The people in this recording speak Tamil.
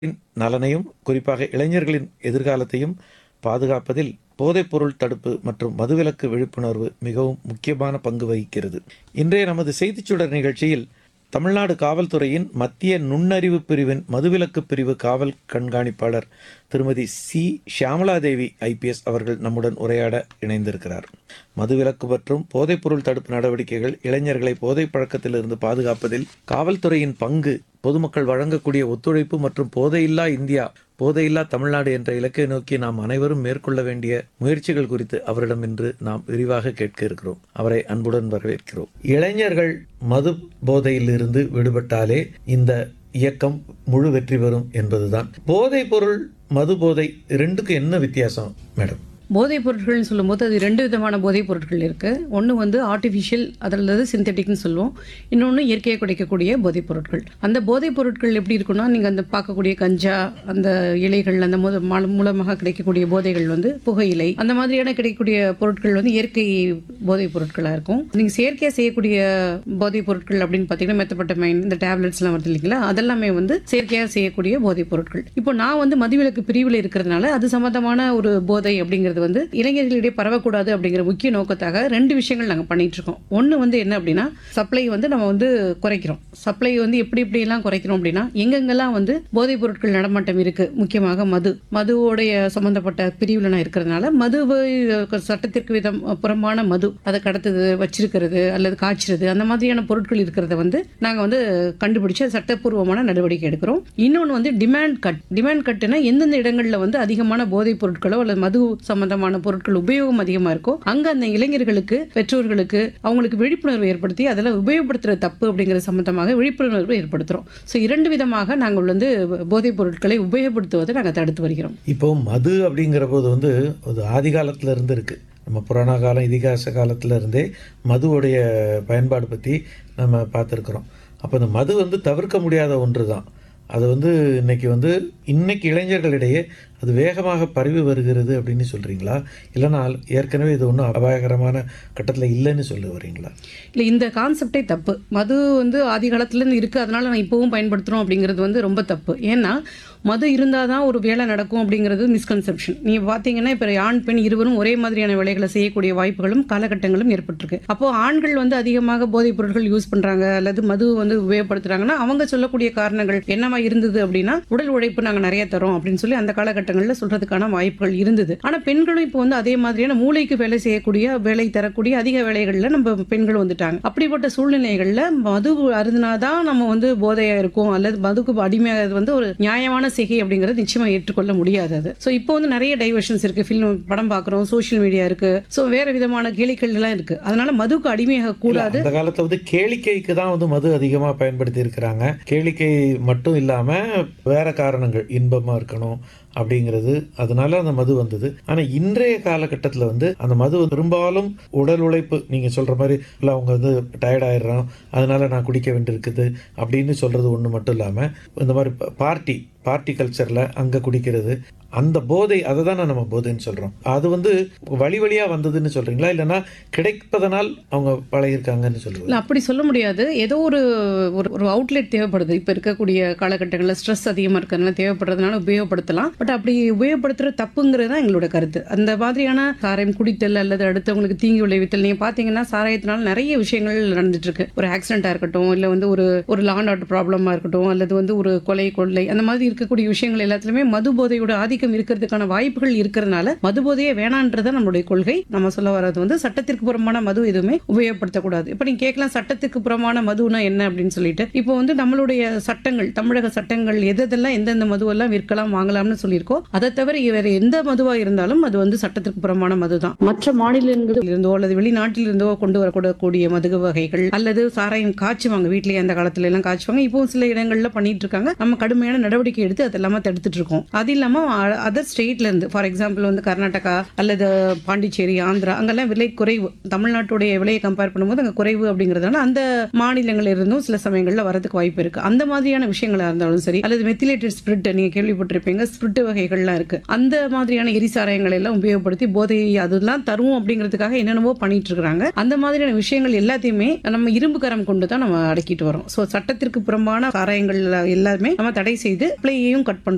நலனையும் குறிப்பாக இளைஞர்களின் எதிர்காலத்தையும் பாதுகாப்பதில் போதைப்பொருள் தடுப்பு மற்றும் மதுவிலக்கு விழிப்புணர்வு மிகவும் முக்கியமான பங்கு வகிக்கிறது இன்றைய நமது செய்திச்சுடர் நிகழ்ச்சியில் தமிழ்நாடு காவல்துறையின் மத்திய நுண்ணறிவு பிரிவின் மதுவிலக்கு பிரிவு காவல் கண்காணிப்பாளர் திருமதி சி ஷியாமலாதேவி ஐபிஎஸ் அவர்கள் நம்முடன் உரையாட இணைந்திருக்கிறார் மதுவிலக்கு மற்றும் போதைப்பொருள் தடுப்பு நடவடிக்கைகள் இளைஞர்களை போதைப் பழக்கத்திலிருந்து பாதுகாப்பதில் காவல்துறையின் பங்கு பொதுமக்கள் வழங்கக்கூடிய ஒத்துழைப்பு மற்றும் போதையில்லா இந்தியா போதையில்லா தமிழ்நாடு என்ற இலக்கை நோக்கி நாம் அனைவரும் மேற்கொள்ள வேண்டிய முயற்சிகள் குறித்து அவரிடம் இன்று நாம் விரிவாக கேட்க இருக்கிறோம் அவரை அன்புடன் வரவேற்கிறோம் இளைஞர்கள் மது போதையிலிருந்து விடுபட்டாலே இந்த இயக்கம் முழு வெற்றி பெறும் என்பதுதான் போதைப் பொருள் மது போதை ரெண்டுக்கும் என்ன வித்தியாசம் மேடம் போதைப் பொருட்கள்னு சொல்லும்போது அது ரெண்டு விதமான போதைப் பொருட்கள் இருக்குது ஒன்று வந்து ஆர்டிஃபிஷியல் அல்லது சிந்தட்டிக்னு சொல்லுவோம் இன்னொன்று இயற்கையாக கிடைக்கக்கூடிய போதைப் பொருட்கள் அந்த போதைப் பொருட்கள் எப்படி இருக்குன்னா நீங்கள் அந்த பார்க்கக்கூடிய கஞ்சா அந்த இலைகள் அந்த முத மா- மூலமாக கிடைக்கக்கூடிய போதைகள் வந்து புகையிலை அந்த மாதிரியான கிடைக்கக்கூடிய பொருட்கள் வந்து இயற்கை போதைப் பொருட்களாக இருக்கும் நீங்கள் செயற்கையாக செய்யக்கூடிய போதைப் பொருட்கள் அப்படின்னு பார்த்தீங்கன்னா மெத்தப்பட்டமைன் இந்த டேப்லெட்ஸ்லாம் வருது இல்லைங்களா அதெல்லாமே வந்து செயற்கையாக செய்யக்கூடிய போதைப் பொருட்கள் இப்போ நான் வந்து மதுவிலக்கு பிரிவில் இருக்கிறதுனால அது சம்பந்தமான ஒரு போதை அப்படிங்கிறது வந்து இளைஞர்களிடையே பரவக்கூடாது அப்படிங்கிற முக்கிய நோக்கத்தாக ரெண்டு விஷயங்கள் நாங்கள் பண்ணிட்டு இருக்கோம் ஒன்று வந்து என்ன அப்படின்னா சப்ளை வந்து நம்ம வந்து குறைக்கிறோம் சப்ளை வந்து எப்படி எப்படியெல்லாம் குறைக்கிறோம் அப்படின்னா எங்கெங்கெல்லாம் வந்து போதைப் பொருட்கள் நடமாட்டம் இருக்கு முக்கியமாக மது மதுவோடைய சம்பந்தப்பட்ட பிரிவில் நான் இருக்கிறதுனால மதுவை அஹ், சட்டத்திற்கு விதம் புறம்பான மது அதை கடத்துது வச்சிருக்கிறது அல்லது காய்ச்சிறது அந்த மாதிரியான பொருட்கள் இருக்கிறத வந்து நாங்கள் வந்து கண்டுபிடிச்சு அது சட்டப்பூர்வமான நடவடிக்கை எடுக்கிறோம் இன்னொன்று வந்து டிமாண்ட் கட் டிமாண்ட் கட்டுனா எந்தெந்த இடங்களில் வந்து அதிகமான போதைப் பொருட்களோ அல்லது மது சம்பந்தமான பொருட்கள் உபயோகம் அதிகமாக இருக்கோ அங்கே அந்த இளைஞர்களுக்கு பெற்றோர்களுக்கு அவங்களுக்கு விழிப்புணர்வு ஏற்படுத்தி அதெல்லாம் உபயோகப்படுத்துகிற தப்பு அப்படிங்கிறது சம்பந்தமாக விழிப்புணர்வு ஏற்படுத்துகிறோம் ஸோ இரண்டு விதமாக நாங்கள் வந்து போதைப் பொருட்களை உபயோகப்படுத்துவதை நாங்கள் தடுத்து வருகிறோம் இப்போ மது அப்படிங்கிற போது வந்து அது ஆதி காலத்துல இருந்து இருக்கு நம்ம புராண காலம் இதிகாச காலத்துல இருந்தே மதுவுடைய பயன்பாடு பற்றி நம்ம பார்த்துருக்குறோம் அப்போ இந்த மது வந்து தவிர்க்க முடியாத ஒன்று தான் அது வந்து இன்னைக்கு வந்து இன்னைக்கு இளைஞர்களிடையே அது வேகமாக பரவி வருகிறது அப்படின்னு சொல்றீங்களா இல்லைன்னா ஏற்கனவே இது ஒன்றும் அபாயகரமான கட்டத்தில் இல்லைன்னு சொல்ல வரீங்களா இல்லை இந்த கான்செப்டே தப்பு மது வந்து ஆதி காலத்துலேருந்து இருக்குது அதனால நான் இப்போவும் பயன்படுத்துகிறோம் அப்படிங்கிறது வந்து ரொம்ப தப்பு ஏன்னா மது இருந்தால் தான் ஒரு வேலை நடக்கும் அப்படிங்கிறது மிஸ்கன்செப்ஷன் நீங்கள் பார்த்தீங்கன்னா இப்போ ஆண் பெண் இருவரும் ஒரே மாதிரியான வேலைகளை செய்யக்கூடிய வாய்ப்புகளும் காலகட்டங்களும் ஏற்பட்டிருக்கு அப்போது ஆண்கள் வந்து அதிகமாக போதைப் பொருட்கள் யூஸ் பண்ணுறாங்க அல்லது மது வந்து உபயோகப்படுத்துகிறாங்கன்னா அவங்க சொல்லக்கூடிய காரணங்கள் என்னவா இருந்தது அப்படின்னா உடல் உழைப்பு நாங்கள் நிறைய தரோம் அப்படின்னு சொல்லி அந்த காலகட்டங்களில் சொல்கிறதுக்கான வாய்ப்புகள் இருந்தது ஆனால் பெண்களும் இப்போ வந்து அதே மாதிரியான மூளைக்கு வேலை செய்யக்கூடிய வேலை தரக்கூடிய அதிக வேலைகளில் நம்ம பெண்கள் வந்துட்டாங்க அப்படிப்பட்ட சூழ்நிலைகளில் மது அருந்தினாதான் நம்ம வந்து போதையா இருக்கும் அல்லது மதுக்கு அடிமையாகிறது வந்து ஒரு நியாயமான சிகை அப்படிங்கிறது நிச்சயமா ஏற்றுக்கொள்ள முடியாது அது ஸோ இப்போ வந்து நிறைய டைவர்ஷன்ஸ் இருக்கு ஃபில்ம் படம் பார்க்குறோம் சோஷியல் மீடியா இருக்கு ஸோ வேற விதமான கேளிக்கைகள் எல்லாம் இருக்கு அதனால மதுக்கு அடிமையாக கூடாது அந்த காலத்துல வந்து கேளிக்கைக்கு தான் வந்து மது அதிகமா பயன்படுத்தி இருக்கிறாங்க கேளிக்கை மட்டும் இல்லாம வேற காரணங்கள் இன்பமா இருக்கணும் அப்படிங்கிறது அதனால அந்த மது வந்தது ஆனா இன்றைய காலகட்டத்தில் வந்து அந்த மது பெரும்பாலும் உடல் உழைப்பு நீங்க சொல்ற மாதிரி இல்லை அவங்க வந்து டயர்ட் ஆயிடுறோம் அதனால நான் குடிக்க வேண்டியிருக்குது அப்படின்னு சொல்றது ஒன்று மட்டும் இல்லாம இந்த மாதிரி பார்ட்டி பார்ட்டி கல்ச்சர்ல அங்க குடிக்கிறது அந்த போதை அதை தானே நம்ம போதைன்னு சொல்றோம் அது வந்து வழி வழியா வந்ததுன்னு சொல்றீங்களா இல்லைன்னா கிடைப்பதனால் அவங்க பழகிருக்காங்கன்னு சொல்றது இல்லை அப்படி சொல்ல முடியாது ஏதோ ஒரு ஒரு ஒரு அவுட்லெட் தேவைப்படுது இப்போ இருக்கக்கூடிய காலகட்டங்களில் ஸ்ட்ரெஸ் அதிகமாக இருக்கிறதுனால தேவைப்படுறதுனால உபயோகப்படுத்தலாம் பட் அப்படி உபயோகப்படுத்துகிற தப்புங்கிறது தான் எங்களோட கருத்து அந்த மாதிரியான சாராயம் குடித்தல் அல்லது அடுத்தவங்களுக்கு தீங்கி விளைவித்தல் நீங்கள் பார்த்தீங்கன்னா சாராயத்தினால நிறைய விஷயங்கள் நடந்துட்டு இருக்கு ஒரு ஆக்சிடென்ட்டாக இருக்கட்டும் இல்லை வந்து ஒரு ஒரு லாண்ட் ஆர்டர் ப்ராப்ளமாக இருக்கட்டும் அல்லது வந்து ஒரு கொலை கொள்ளை அந்த மாதிரி இருக்கக்கூடிய விஷயங்கள் எல்லாத்துலையுமே மது போதையோட ஆதிக்கம் இருக்கிறதுக்கான வாய்ப்புகள் இருக்கிறதுனால மது போதையே வேணான்றதான் நம்மளுடைய கொள்கை நம்ம சொல்ல வர்றது வந்து சட்டத்திற்கு புறம்பான மது எதுவுமே உபயோகப்படுத்தக்கூடாது இப்போ நீங்க கேட்கலாம் சட்டத்துக்கு புறம்பான மதுனா என்ன அப்படின்னு சொல்லிட்டு இப்போ வந்து நம்மளுடைய சட்டங்கள் தமிழக சட்டங்கள் எதெல்லாம் எந்தெந்த மதுவெல்லாம் விற்கலாம் வாங்கலாம்னு சொல்லியிருக்கோ அதை தவிர வேற எந்த மதுவா இருந்தாலும் அது வந்து சட்டத்திற்கு புறம்பான மது தான் மற்ற மாநிலங்களில் இருந்தோ அல்லது வெளிநாட்டில் இருந்தோ கொண்டு வரக்கூடக்கூடிய மது வகைகள் அல்லது சாராயம் காய்ச்சுவாங்க வீட்லயே அந்த காலத்துல எல்லாம் காய்ச்சுவாங்க இப்போ சில இடங்கள்ல பண்ணிட்டு இருக்காங்க நம்ம கடுமையான நடவடிக்கை எடுத்து அதெல்லாம தடுத்துட்டு இருக்கோம் அது இல்லாம அதர் ஸ்டேட்ல இருந்து ஃபார் எக்ஸாம்பிள் வந்து கர்நாடகா அல்லது பாண்டிச்சேரி ஆந்திரா அங்கெல்லாம் விலை குறைவு தமிழ்நாட்டுடைய விலையை கம்பேர் பண்ணும்போது அங்கே குறைவு அப்படிங்கிறதுனால அந்த மாநிலங்கள்ல இருந்தும் சில சமயங்களில் வரதுக்கு வாய்ப்பு இருக்கு அந்த மாதிரியான விஷயங்களா இருந்தாலும் சரி அல்லது மெத்திலேட்டட் ஸ்பிரிட் நீங்க கேள்விப்பட்டிருப்பீங்க ஸ்பிரிட் வகைகள்லாம் இருக்கு அந்த மாதிரியான எரிசாராயங்களை எல்லாம் உபயோகப்படுத்தி போதையை அதெல்லாம் தரும் அப்படிங்கிறதுக்காக என்னென்னவோ பண்ணிட்டு இருக்காங்க அந்த மாதிரியான விஷயங்கள் எல்லாத்தையுமே நம்ம இரும்பு கரம் கொண்டு தான் நம்ம அடக்கிட்டு வரோம் ஸோ சட்டத்திற்கு புறம்பான சாராயங்கள் எல்லாமே நம்ம தடை செய்து பிள்ளையையும் கட் பண்றோம்